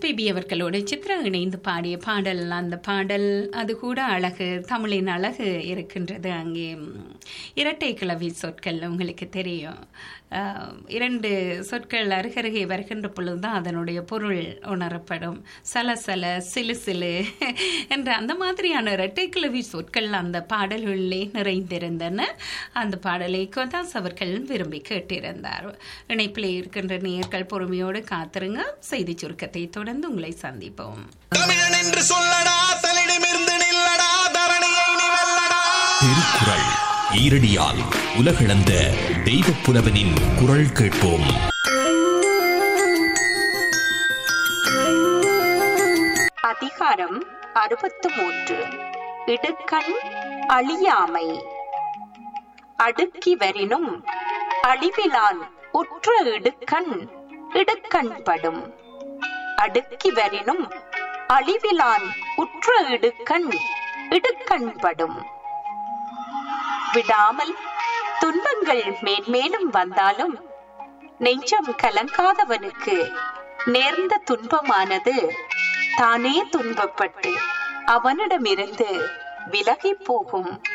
SPB அவர்களோடு சித்ரா இணைந்து பாடிய பாடல் அந்த பாடல் அது கூட அழகு தமிழின் அழகு இருக்கின்றது அங்கே ம், இரட்டை கிளவி சொற்கள் உங்களுக்கு தெரியும் அஹ், இரண்டு சொற்கள் அருகருகே வருகின்ற பொழுதுதான் அதனுடைய பொருள் உணரப்படும் சலசல சிலு சிலு என்ற அந்த மாதிரியான இரட்டை கிளவி சொற்கள் அந்த பாடல்களிலே நிறைந்திருந்தன அந்த பாடலை கோதாஸ் அவர்கள் விரும்பி கேட்டிருந்தார் இணைப்பிலே இருக்கின்ற நேயர்கள் பொறுமையோடு காத்திருங்க செய்தி சுருக்கத்தை தொடர்ந்து உங்களை சந்திப்போம் தமிழன் என்று சொல்லடா தலிடமிருந்து நில்லடா தரணியை நீ வெல்லடா திருக்குறள் ஈரடியால் உலகளந்த தெய்வப் புலவனின் குரல் கேட்போம் அதிகாரம் அறுபத்து மூன்று இடுக்கண் அழியாமை அடுக்கி வரினும் அழிவிலான் உற்ற இடுக்கண் இடுக்கண்படும் அடுக்கி வரினும் அழிவிலான் உற்ற இடுக்கண் இடுக்கண்படும் விடாமல் துன்பங்கள் மேன்மேலும் வந்தாலும் நெஞ்சம் கலங்காதவனுக்கு நேர்ந்த துன்பமானது தானே துன்பப்பட்டு அவனிடமிருந்து விலகிப் போகும்